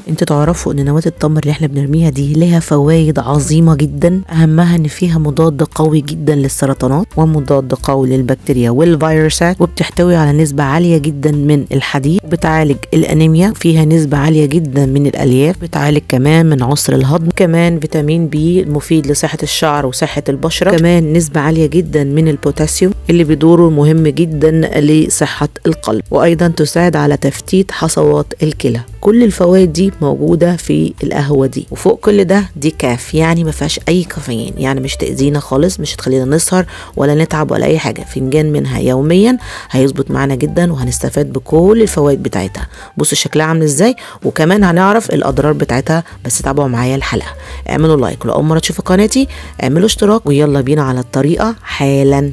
انتوا تعرفوا ان نواه التمر اللي احنا بنرميها دي لها فوائد عظيمه جدا اهمها ان فيها مضاد قوي جدا للسرطانات ومضاد قوي للبكتيريا والفيروسات وبتحتوي على نسبه عاليه جدا من الحديد بتعالج الانيميا فيها نسبه عاليه جدا من الالياف بتعالج كمان من عسر الهضم كمان فيتامين بي مفيد لصحه الشعر وصحه البشره كمان نسبه عاليه جدا من البوتاسيوم اللي بدوره مهم جدا لصحه القلب وايضا تساعد على تفتيت حصوات الكلى كل الفوائد دي موجوده في القهوه دي وفوق كل ده دي كاف يعني ما فيهاش اي كافيين يعني مش تاذينا خالص مش هتخلينا نسهر ولا نتعب ولا اي حاجه فنجان منها يوميا هيظبط معانا جدا وهنستفاد بكل الفوائد بتاعتها بصوا شكلها عامل ازاي وكمان هنعرف الاضرار بتاعتها بس تابعوا معايا الحلقه اعملوا لايك لو اول مره تشوفوا قناتي اعملوا اشتراك ويلا بينا على الطريقه حالا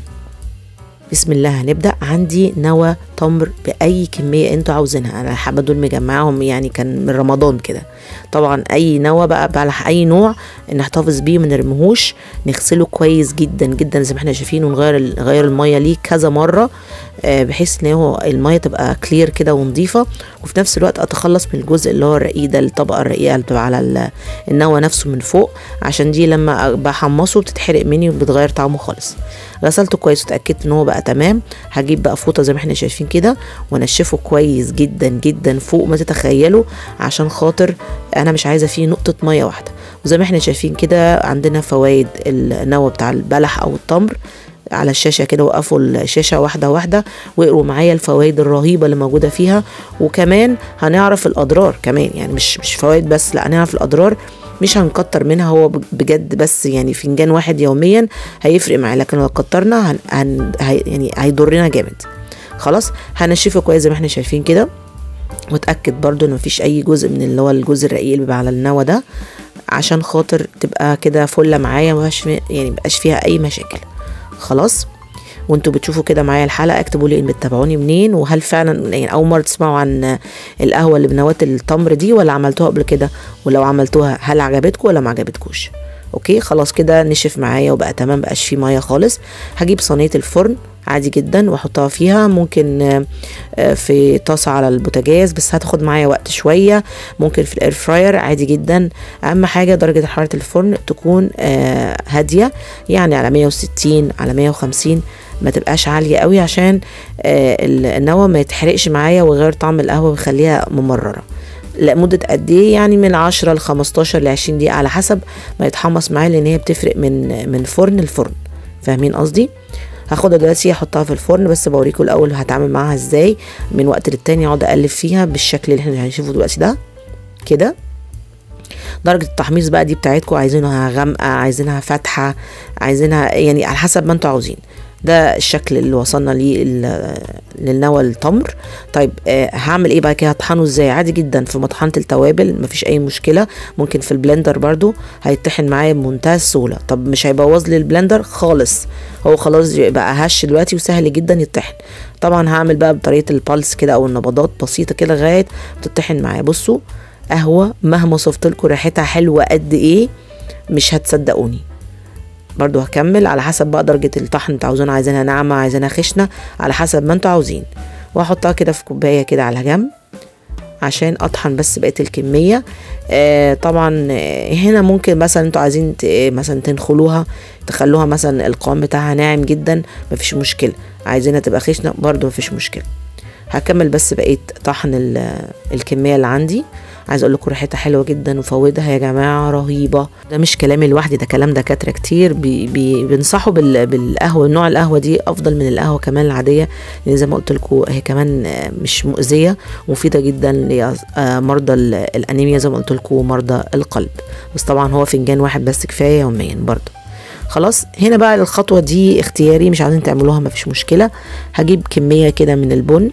بسم الله هنبدا عندي نوى تمر باي كميه انتوا عاوزينها انا حابه دول مجمعهم يعني كان من رمضان كده طبعا اي نوى بقى بلح اي نوع نحتفظ بيه ما نرميهوش نغسله كويس جدا جدا زي ما احنا شايفين ونغير نغير الميه ليه كذا مره آه بحيث ان هو الميه تبقى كلير كده ونظيفه وفي نفس الوقت اتخلص من الجزء اللي هو الرقيق ده الطبقه الرقيقه اللي بتبقى على النوى نفسه من فوق عشان دي لما بحمصه بتتحرق مني وبتغير طعمه خالص غسلته كويس وتاكدت ان هو بقى تمام هجيب بقى فوطه زي ما احنا شايفين كده وانشفه كويس جدا جدا فوق ما تتخيلوا عشان خاطر انا مش عايزه فيه نقطه ميه واحده وزي ما احنا شايفين كده عندنا فوائد النوى بتاع البلح او التمر على الشاشة كده وقفوا الشاشة واحدة واحدة واقروا معايا الفوائد الرهيبة اللي موجودة فيها وكمان هنعرف الأضرار كمان يعني مش مش فوائد بس لا هنعرف الأضرار مش هنكتر منها هو بجد بس يعني فنجان واحد يوميا هيفرق معايا لكن لو كترنا هن, هن هي يعني هيضرنا جامد خلاص هنشفه كويس زي ما احنا شايفين كده واتاكد برضو ان مفيش اي جزء من اللي هو الجزء الرقيق اللي بيبقى على النوى ده عشان خاطر تبقى كده فله معايا مبقاش يعني مبقاش فيها اي مشاكل خلاص وانتوا بتشوفوا كده معايا الحلقه اكتبوا لي بتتابعوني منين وهل فعلا يعني اول مره تسمعوا عن القهوه اللي بنواه التمر دي ولا عملتوها قبل كده ولو عملتوها هل عجبتكم ولا ما عجبتكوش اوكي خلاص كده نشف معايا وبقى تمام بقاش فيه ميه خالص هجيب صينيه الفرن عادي جدا واحطها فيها ممكن في طاسه على البوتاجاز بس هتاخد معايا وقت شويه ممكن في الاير فراير عادي جدا اهم حاجه درجه حراره الفرن تكون هاديه يعني على 160 على 150 ما تبقاش عاليه قوي عشان النوى ما يتحرقش معايا ويغير طعم القهوه ويخليها ممرره لا مدة قد ايه يعني من 10 ل 15 ل 20 دقيقة على حسب ما يتحمص معايا لان هي بتفرق من من فرن لفرن فاهمين قصدي؟ هاخدها دلوقتي احطها في الفرن بس بوريكم الاول هتعامل معاها ازاي من وقت للتاني اقعد اقلب فيها بالشكل اللي احنا هنشوفه دلوقتي ده كده درجة التحميص بقى دي بتاعتكم عايزينها غامقة عايزينها فاتحة عايزينها يعني على حسب ما انتوا عاوزين ده الشكل اللي وصلنا ليه للنوى التمر طيب آه هعمل ايه بقى كده هطحنه ازاي عادي جدا في مطحنه التوابل مفيش اي مشكله ممكن في البلندر برضو هيطحن معايا بمنتهى السهوله طب مش هيبوظ لي البلندر خالص هو خلاص بقى هش دلوقتي وسهل جدا يطحن طبعا هعمل بقى بطريقه البلس كده او النبضات بسيطه كده لغايه تطحن معايا بصوا قهوه مهما وصفت لكم ريحتها حلوه قد ايه مش هتصدقوني برضو هكمل على حسب بقى درجة الطحن انتوا عاوزينها عايزينها ناعمة عايزينها خشنة على حسب ما انتوا عاوزين واحطها كده في كوباية كده على جنب عشان اطحن بس بقيه الكميه آه طبعا آه هنا ممكن مثلا انتوا عايزين مثلا تنخلوها تخلوها مثلا القوام بتاعها ناعم جدا مفيش مشكله عايزينها تبقى خشنه برضو مفيش مشكله هكمل بس بقيه طحن الكميه اللي عندي عايز اقول لكم ريحتها حلوه جدا وفوائدها يا جماعه رهيبه ده مش كلامي لوحدي ده كلام دكاتره كتير بي بي بينصحوا بال بالقهوه نوع القهوه دي افضل من القهوه كمان العاديه لان زي ما قلت لكم هي كمان مش مؤذيه مفيده جدا لمرضى الانيميا زي ما قلت لكم ومرضى القلب بس طبعا هو فنجان واحد بس كفايه يوميا برضه خلاص هنا بقى الخطوه دي اختياري مش عايزين تعملوها مفيش مشكله هجيب كميه كده من البن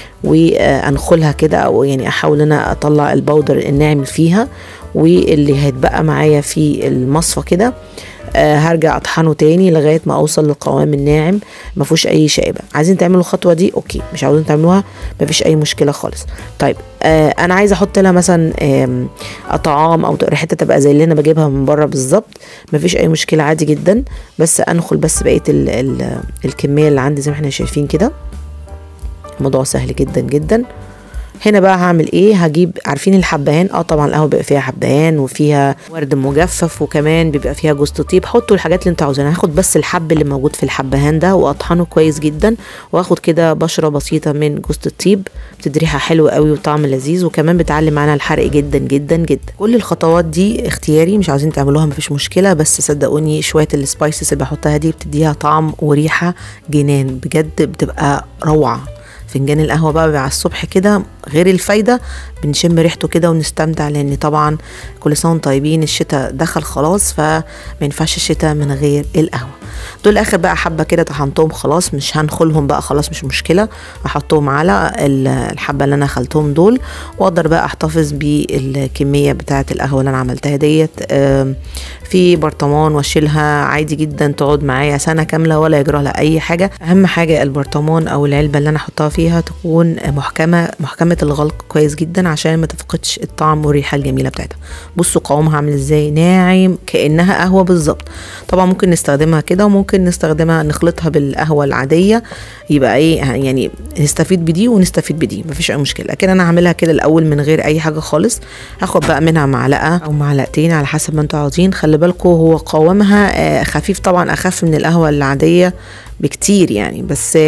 وانخلها كده او يعني احاول انا اطلع البودر الناعم فيها واللي هيتبقى معايا في المصفى كده آه هرجع اطحنه تاني لغايه ما اوصل للقوام الناعم ما فيهوش اي شائبه عايزين تعملوا الخطوه دي اوكي مش عاوزين تعملوها ما فيش اي مشكله خالص طيب آه انا عايزه احط لها مثلا آه طعام او ريحتها تبقى زي اللي انا بجيبها من بره بالظبط ما فيش اي مشكله عادي جدا بس انخل بس بقيه ال ال الكميه اللي عندي زي ما احنا شايفين كده الموضوع سهل جدا جدا هنا بقى هعمل ايه هجيب عارفين الحبهان اه طبعا القهوه بيبقى فيها حبهان وفيها ورد مجفف وكمان بيبقى فيها جوز الطيب حطوا الحاجات اللي انتوا عاوزينها هاخد بس الحب اللي موجود في الحبهان ده واطحنه كويس جدا واخد كده بشره بسيطه من جوز الطيب بتدي ريحه حلوه قوي وطعم لذيذ وكمان بتعلي معانا الحرق جدا جدا جدا كل الخطوات دي اختياري مش عاوزين تعملوها مفيش مشكله بس صدقوني شويه السبايسز اللي بحطها دي بتديها طعم وريحه جنان بجد بتبقى روعه فنجان القهوه بقى على الصبح كده غير الفايده بنشم ريحته كده ونستمتع لان طبعا كل سنه وانتم طيبين الشتاء دخل خلاص فما ينفعش الشتاء من غير القهوه دول اخر بقى حبه كده طحنتهم خلاص مش هنخلهم بقى خلاص مش مشكله احطهم على الحبه اللي انا خلتهم دول واقدر بقى احتفظ بالكميه بتاعه القهوه اللي انا عملتها ديت في برطمان واشيلها عادي جدا تقعد معايا سنه كامله ولا يجرى لها اي حاجه اهم حاجه البرطمان او العلبه اللي انا احطها فيها تكون محكمه محكمه الغلق كويس جدا عشان ما تفقدش الطعم والريحه الجميله بتاعتها بصوا قوامها عامل ازاي ناعم كانها قهوه بالظبط طبعا ممكن نستخدمها كده وممكن نستخدمها نخلطها بالقهوه العاديه يبقى ايه يعني نستفيد بدي ونستفيد بدي مفيش اي مشكله لكن انا هعملها كده الاول من غير اي حاجه خالص هاخد بقى منها معلقه او معلقتين على حسب ما انتوا عاوزين خلي بالكم هو قوامها خفيف طبعا اخف من القهوه العاديه بكتير يعني بس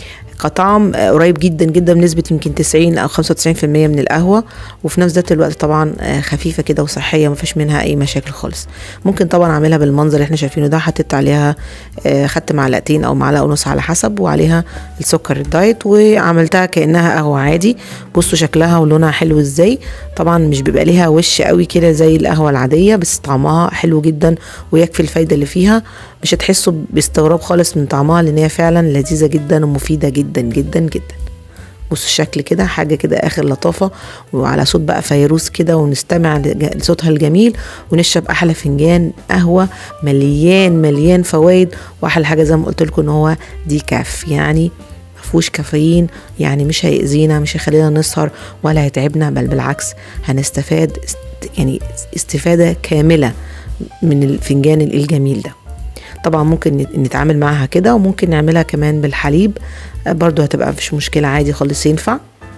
كطعم قريب جدا جدا بنسبة يمكن 90 أو 95% من القهوة وفي نفس ذات الوقت طبعا خفيفة كده وصحية مفيش منها أي مشاكل خالص ممكن طبعا أعملها بالمنظر اللي احنا شايفينه ده حطيت عليها خدت معلقتين أو معلقة ونص على حسب وعليها السكر الدايت وعملتها كأنها قهوة عادي بصوا شكلها ولونها حلو ازاي طبعا مش بيبقى ليها وش قوي كده زي القهوة العادية بس طعمها حلو جدا ويكفي الفايدة اللي فيها مش هتحسوا باستغراب خالص من طعمها لان هي فعلا لذيذه جدا ومفيده جدا جدا جدا بصوا الشكل كده حاجة كده آخر لطافة وعلى صوت بقى فيروز كده ونستمع لصوتها الجميل ونشرب أحلى فنجان قهوة مليان مليان فوائد وأحلى حاجة زي ما قلت لكم إن هو دي كاف يعني مفهوش كافيين يعني مش هيأذينا مش هيخلينا نسهر ولا هيتعبنا بل بالعكس هنستفاد يعني استفادة كاملة من الفنجان الجميل ده طبعا ممكن نتعامل معاها كده وممكن نعملها كمان بالحليب برضو هتبقى مفيش مشكلة عادي خالص ينفع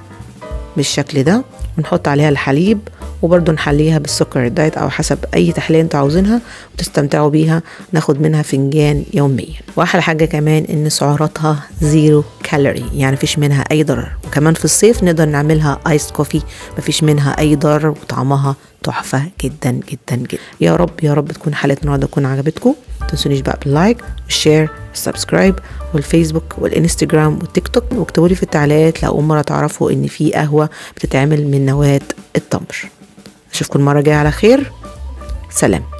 بالشكل ده ونحط عليها الحليب وبرضو نحليها بالسكر الدايت او حسب اي تحليه انتوا عاوزينها وتستمتعوا بيها ناخد منها فنجان يوميا واحلى حاجه كمان ان سعراتها زيرو كالوري يعني مفيش منها اي ضرر وكمان في الصيف نقدر نعملها ايس كوفي مفيش منها اي ضرر وطعمها تحفه جدا جدا جدا يا رب يا رب تكون حلقه النهارده تكون عجبتكم تنسونيش بقى باللايك والشير والسبسكرايب والفيسبوك والانستجرام والتيك توك واكتبوا لي في التعليقات لو اول مره تعرفوا ان في قهوه بتتعمل من نواه التمر اشوفكم المره الجايه على خير سلام